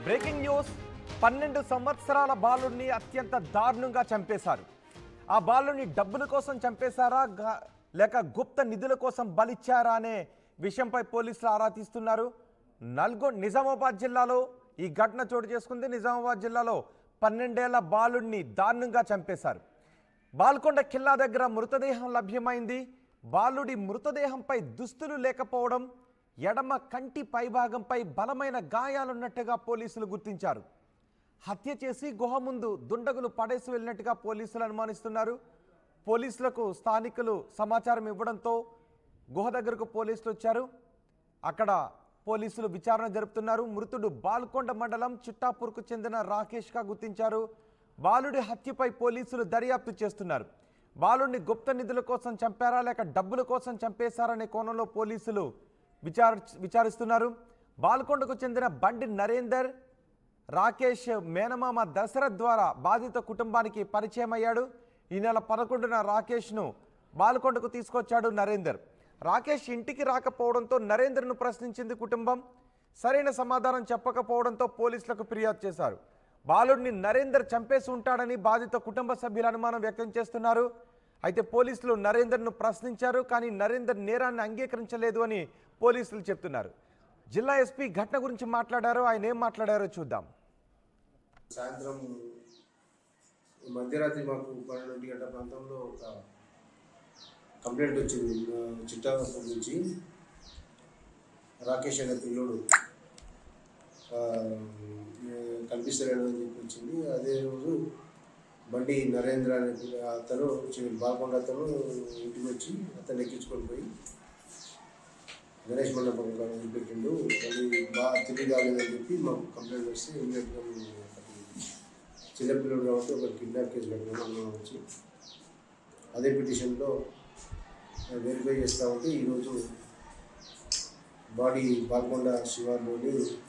breaking news పన్నెండు సంవత్సరాల బాలుడిని అత్యంత దారుణంగా చంపేశారు ఆ బాలుడిని డబ్బుల కోసం చంపేశారా గా- లేక గుప్త నిధుల కోసం బలిచ్చారా అనే విషయంపై పోలీసులు ఆరా తీస్తున్నారు నల్గొ నిజామాబాద్ జిల్లాలో ఈ ఘటన చోటు చేసుకుంది నిజామాబాద్ జిల్లాలో పన్నెండేళ్ల బాలుడిని దారుణంగా చంపేశారు బాల్కొండ కిల్లా దగ్గర మృతదేహం లభ్యమైంది బాలుడి మృతదేహంపై దుస్తులు లేకపోవడం ఎడమ కంటి పైభాగంపై బలమైన గాయాలున్నట్టుగా పోలీసులు గుర్తించారు హత్య చేసి గుహ ముందు దుండగులు పడేసి వెళ్ళినట్టుగా పోలీసులు అనుమానిస్తున్నారు పోలీసులకు స్థానికులు సమాచారం ఇవ్వడంతో గుహ దగ్గరకు పోలీసులు వచ్చారు అక్కడ పోలీసులు విచారణ జరుపుతున్నారు మృతుడు బాల్కొండ మండలం చిట్టాపూర్కు చెందిన రాకేష్గా గుర్తించారు బాలుడి హత్యపై పోలీసులు దర్యాప్తు చేస్తున్నారు బాలుడిని గుప్త నిధుల కోసం చంపారా లేక డబ్బుల కోసం చంపేశారనే కోణంలో పోలీసులు విచార విచారిస్తున్నారు బాల్కొండకు చెందిన బండి నరేందర్ రాకేష్ మేనమామ దశరథ్ ద్వారా బాధిత కుటుంబానికి పరిచయం అయ్యాడు ఈ నెల పదకొండున రాకేష్ను బాల్కొండకు తీసుకొచ్చాడు నరేందర్ రాకేష్ ఇంటికి రాకపోవడంతో నరేందర్ను ప్రశ్నించింది కుటుంబం సరైన సమాధానం చెప్పకపోవడంతో పోలీసులకు ఫిర్యాదు చేశారు బాలుడిని నరేందర్ చంపేసి ఉంటాడని బాధిత కుటుంబ సభ్యులు అనుమానం వ్యక్తం చేస్తున్నారు అయితే పోలీసులు నరేందర్ను ప్రశ్నించారు కానీ నరేందర్ నేరాన్ని అంగీకరించలేదు అని పోలీసులు చెప్తున్నారు జిల్లా ఎస్పీ ఘటన గురించి మాట్లాడారు ఆయన ఏం మాట్లాడారో చూద్దాం సాయంత్రం మధ్యరాత్రి మాకు పన్నెండు గంటల ప్రాంతంలో ఒక కంప్లైంట్ వచ్చింది మా చిట్టాపూర్ నుంచి రాకేష్ అనే పిల్లోడు ఆ, ఏ, కనిపిస్తలేడు అని చెప్పి వచ్చింది అదే రోజు బండి నరేంద్ర అనే పిల్ల అతను వచ్చి బాల్కొండ అతను ఇంటికి వచ్చి అతను ఎక్కించుకొని పోయి గణేష్ మండపం కాడ పెట్టిండు మళ్ళీ బాగా తిరిగి కాలేదని చెప్పి మాకు కంప్లైంట్ వస్తే ఇమీడియట్గా మేము ఒకటి చిన్నపిల్లడు కాబట్టి ఒక కిడ్నాప్ కేసు పెట్టినాం అన్న వచ్చి అదే పిటిషన్లో వెరిఫై చేస్తూ ఉంటే ఈరోజు బాడీ బాల్కొండ శివార్లోని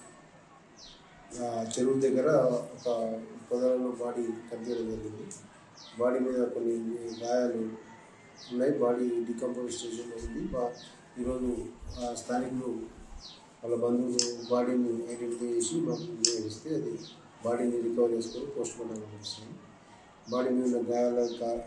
ఆ, చెరువు దగ్గర ఒక పొదలలో బాడీ కనిపించడం జరిగింది బాడీ మీద కొన్ని గాయాలు ఉన్నాయి బాడీ డికంపోజ్ స్టేషన్లో ఉంది బా ఈరోజు ఆ స్థానికులు వాళ్ళ బంధువులు బాడీని ఐడెంటిఫై చేసి మాకు ఇస్తే అది బాడీని రికవర్ చేసుకొని పోస్ట్ మార్టం చేస్తాం బాడీ మీద ఉన్న గాయాల కా-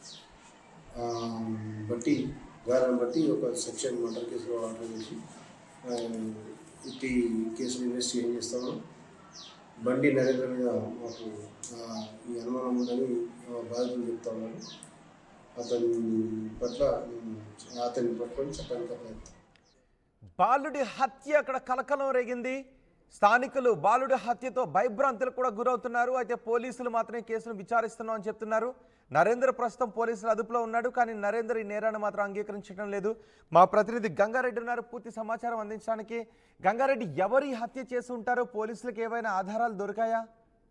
ఆ, బట్టి గాయాలను బట్టి ఒక సెక్షన్ మర్డర్ కేసులో ఆర్డర్ చేసి ఆ, ఇట్టి కేసును ఇన్వెస్టిగేషన్ చేస్తాము బండి నరేంద్ర మీద మాకు ఆ, ఈ అనుమానం ఉందని ఆ, బాధితులు చెప్తా ఉన్నారు అతని పట్ల మేము అతన్ని పట్టుకొని చట్టానికి ప్రయత్నం బాలుడి హత్య అక్కడ కలకలం రేగింది స్థానికులు బాలుడి హత్యతో భయభ్రాంతులకు కూడా గురవుతున్నారు అయితే పోలీసులు మాత్రమే కేసును విచారిస్తున్నాం అని చెప్తున్నారు నరేంద్ర ప్రస్తుతం పోలీసుల అదుపులో ఉన్నాడు కానీ నరేంద్ర ఈ నేరాన్ని మాత్రం అంగీకరించడం లేదు మా ప్రతినిధి గంగారెడ్డి ఉన్నారు పూర్తి సమాచారం అందించడానికి గంగారెడ్డి ఎవరి హత్య చేసి ఉంటారో పోలీసులకు ఏవైనా ఆధారాలు దొరికాయా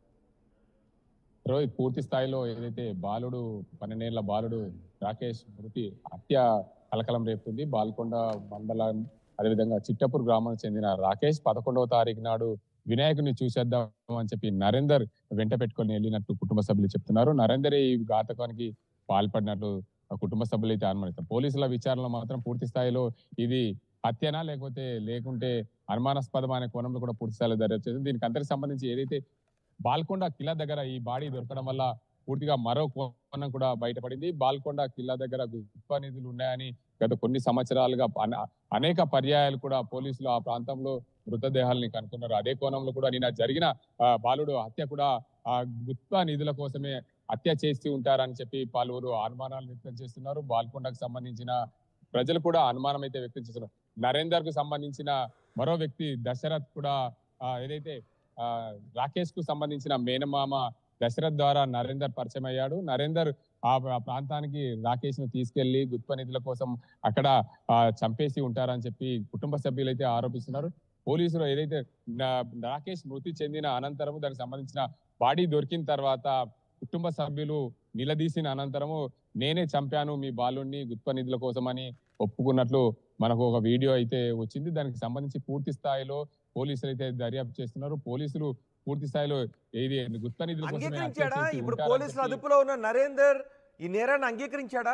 రోహిత్ పూర్తి స్థాయిలో ఏదైతే బాలుడు పన్నెండేళ్ల బాలుడు రాకేష్ మృతి హత్య కలకలం రేపుతుంది బాల్కొండ మండలం అదేవిధంగా చిట్టపూర్ గ్రామానికి చెందిన రాకేష్ పదకొండవ తారీఖు నాడు వినాయకుడిని చూసేద్దాం అని చెప్పి నరేందర్ వెంట పెట్టుకొని వెళ్ళినట్టు కుటుంబ సభ్యులు చెప్తున్నారు నరేందర్ ఈ ఘాతకానికి పాల్పడినట్లు ఆ కుటుంబ సభ్యులు అయితే అనుమానిస్తారు పోలీసుల విచారణలో మాత్రం పూర్తి స్థాయిలో ఇది హత్యనా లేకపోతే లేకుంటే అనుమానాస్పదం అనే కోణంలో కూడా పూర్తి స్థాయిలో దర్యాప్తు చేసింది దీనికి అంతరికి సంబంధించి ఏదైతే బాల్కొండ కిల్లా దగ్గర ఈ బాడీ దొరకడం వల్ల పూర్తిగా మరో కోణం కూడా బయటపడింది బాల్కొండ కిల్లా దగ్గర గొప్ప నిధులు ఉన్నాయని గత కొన్ని సంవత్సరాలుగా అన- అనేక పర్యాయాలు కూడా పోలీసులు ఆ ప్రాంతంలో మృతదేహాలని కనుక్కున్నారు అదే కోణంలో కూడా నిన్న జరిగిన ఆ, బాలుడు హత్య కూడా ఆ గుత్త నిధుల కోసమే హత్య చేసి ఉంటారని చెప్పి పలువురు అనుమానాలు వ్యక్తం చేస్తున్నారు బాల్కొండకు సంబంధించిన ప్రజలు కూడా అనుమానం అయితే వ్యక్తం చేస్తున్నారు నరేందర్ కు సంబంధించిన మరో వ్యక్తి దశరథ్ కూడా ఆ, ఏదైతే ఆ, రాకేష్ కు సంబంధించిన మేనమామ దశరథ్ ద్వారా నరేందర్ పరిచయం అయ్యాడు నరేందర్ ఆ ఆ ప్రాంతానికి రాకేష్ ను తీసుకెళ్లి గుత్ప నిధుల కోసం అక్కడ ఆ, చంపేసి ఉంటారని చెప్పి కుటుంబ సభ్యులు అయితే ఆరోపిస్తున్నారు పోలీసులు ఏదైతే నా- రాకేష్ మృతి చెందిన అనంతరము దానికి సంబంధించిన బాడీ దొరికిన తర్వాత కుటుంబ సభ్యులు నిలదీసిన అనంతరము నేనే చంపాను మీ బాలుణ్ణి గుత్ప నిధుల కోసమని ఒప్పుకున్నట్లు మనకు ఒక వీడియో అయితే వచ్చింది దానికి సంబంధించి పూర్తి స్థాయిలో పోలీసులు అయితే దర్యాప్తు చేస్తున్నారు పోలీసులు పూర్తి స్థాయిలో ఏది గుత్త నిధుల కోసమే హత్య అంగీకరించాడా చేసి ఇప్పుడు ఉంటారని పోలీసుల చెప్పి- అదుపులో ఉన్న నరేందర్ ఈ నేరాన్ని అంగీకరించాడా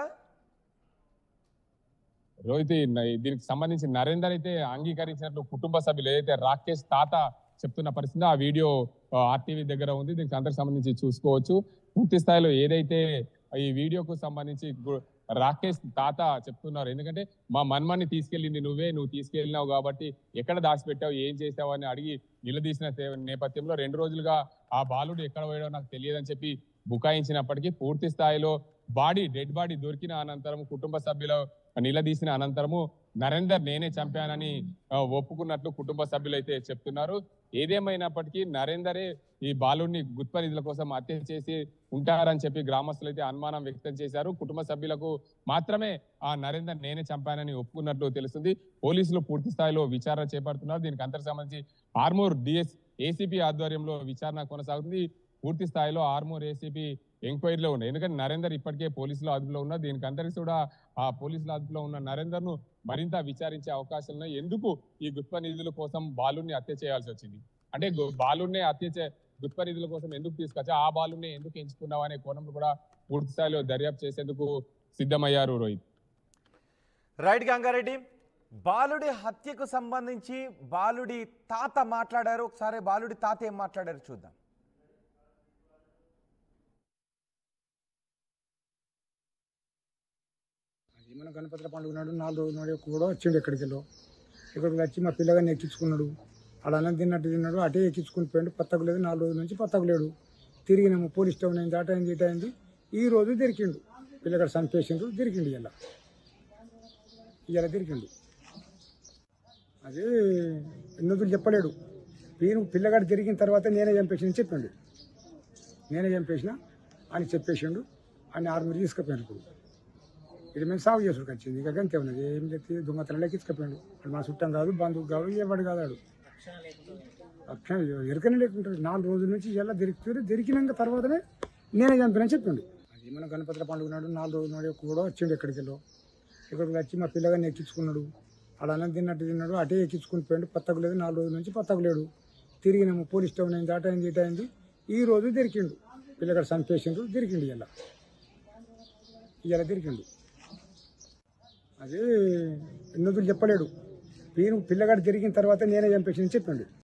రోహిత్ ఈ- దీనికి సంబంధించి నరేందర్ అయితే అంగీకరించినట్లు కుటుంబ సభ్యులు ఏదైతే రాకేష్ తాత చెప్తున్న పరిస్థితి ఆ వీడియో ఆర్టీవీ దగ్గర ఉంది దీనికి అందరికి సంబంధించి చూసుకోవచ్చు పూర్తి స్థాయిలో ఏదైతే ఈ వీడియోకు సంబంధించి గు- రాకేష్ తాత చెప్తున్నారు ఎందుకంటే మా మన్మని తీసుకెళ్ళింది నువ్వే నువ్వు తీసుకెళ్ళినావు కాబట్టి ఎక్కడ దాచిపెట్టావు ఏం చేసావు అని అడిగి నిలదీసిన తే- నేపథ్యంలో రెండు రోజులుగా ఆ బాలుడు ఎక్కడ పోయాడో నాకు తెలియదని చెప్పి బుకాయించినప్పటికీ పూర్తి స్థాయిలో బాడీ డెడ్ బాడీ దొరికిన అనంతరం కుటుంబ సభ్యుల నిలదీసిన అనంతరము నరేందర్ నేనే చంపానని ఆ, ఒప్పుకున్నట్లు కుటుంబ సభ్యులు అయితే చెప్తున్నారు ఏదేమైనప్పటికీ నరేందరే ఈ బాలుడిని గుత్ప నిధుల కోసం హత్య చేసి ఉంటారని చెప్పి గ్రామస్తులు అయితే అనుమానం వ్యక్తం చేశారు కుటుంబ సభ్యులకు మాత్రమే ఆ నరేందర్ నేనే చంపానని ఒప్పుకున్నట్లు తెలుస్తుంది పోలీసులు పూర్తి స్థాయిలో విచారణ చేపడుతున్నారు దీనికి అంతకు సంబంధించి ఆర్మూర్ డిఎస్ ఏసీపీ ఆధ్వర్యంలో విచారణ కొనసాగుతుంది పూర్తి స్థాయిలో ఆర్మూర్ ఏసీపీ ఎంక్వైరీలో ఉన్నాయి ఎందుకంటే నరేందర్ ఇప్పటికే పోలీసుల అదుపులో ఉన్నారు దీనికి అందరికీ కూడా ఆ పోలీసుల అదుపులో ఉన్న నరేందర్ ను మరింత విచారించే అవకాశాలు ఉన్నాయి ఎందుకు ఈ గుత్ప నిధుల కోసం బాలుని హత్య చేయాల్సి వచ్చింది అంటే గు- బాలున్నే హత్య చే గుత్ప నిధుల కోసం ఎందుకు తీసుకొచ్చా ఆ బాలుని ఎందుకు ఎంచుకున్నావు అనే కోణంలో కూడా పూర్తి స్థాయిలో దర్యాప్తు చేసేందుకు సిద్ధమయ్యారు రోహిత్ రైట్ గంగారెడ్డి బాలుడి హత్యకు సంబంధించి బాలుడి తాత మాట్లాడారు ఒకసారి బాలుడి తాత ఏం మాట్లాడారు చూద్దాం అది మన గణపతి పండుగ నాడు నాలుగు రోజుల నాడు కూడా వచ్చిండు ఎక్కడికి వెళ్ళో ఇక్కడికి వచ్చి మా పిల్లగాన్ని ఎక్కించుకున్నాడు ఆడ అన్నం తిన్నట్టు తిన్నాడు అటే ఎక్కించుకుని పోయాడు పత్తకు లేదు నాలుగు రోజుల నుంచి పత్తకు లేడు తిరిగినాము పోలీస్ స్టేషన్ అయింది అట అయింది ఇట అయింది ఈ రోజు దొరికిండు పిల్లగాడు చంపేసిండు దొరికిండు ఇలా ఇలా దొరికిండు అది ఎన్నోదులు చెప్పలేడు వీరు పిల్లగాడు తిరిగిన తర్వాత నేనే చంపేసిన చెప్పిండు నేనే చంపేసిన అని చెప్పేసిండు అని ఆర్మీ తీసుకుపోయాను ఇప్పుడు ఇది మేము సాగు చేసుకు వచ్చింది ఇక అంతే ఉన్నది ఏం చెప్తే దొంగతనంలోకి తీసుకుపోయాడు అది మా చుట్టం కాదు బంధువు కాదు ఎవడు కాదు ఆడు అక్షణ ఎరకనే లేకుంటాడు నాలుగు రోజుల నుంచి ఎలా దొరికితే దొరికినాక తర్వాతనే నేనే చంపినని చెప్పిండు అది మన గణపతి పండుగ నాడు నాలుగు రోజుల నాడు కూడా వచ్చిండు ఎక్కడికి వెళ్ళో ఇక్కడికి వచ్చి మా పిల్లగాన్ని ఎక్కించుకున్నాడు ఆడ అన్నం తిన్నట్టు తిన్నాడు అటే ఎక్కించుకుని పోయాడు పత్తకు లేదు నాలుగు రోజుల నుంచి పత్తకు లేడు తిరిగినాము పోలీస్ స్టేషన్ అయింది అట అయింది ఇట అయింది ఈ రోజు దొరికిండు పిల్లగాడు చంపేసిండు దొరికిండు ఇలా ఇలా దొరికిండు అది ఎన్నోదులు చెప్పలేడు వీరు పిల్లగాడు తిరిగిన తర్వాత నేనే చంపేసిన చెప్పిండు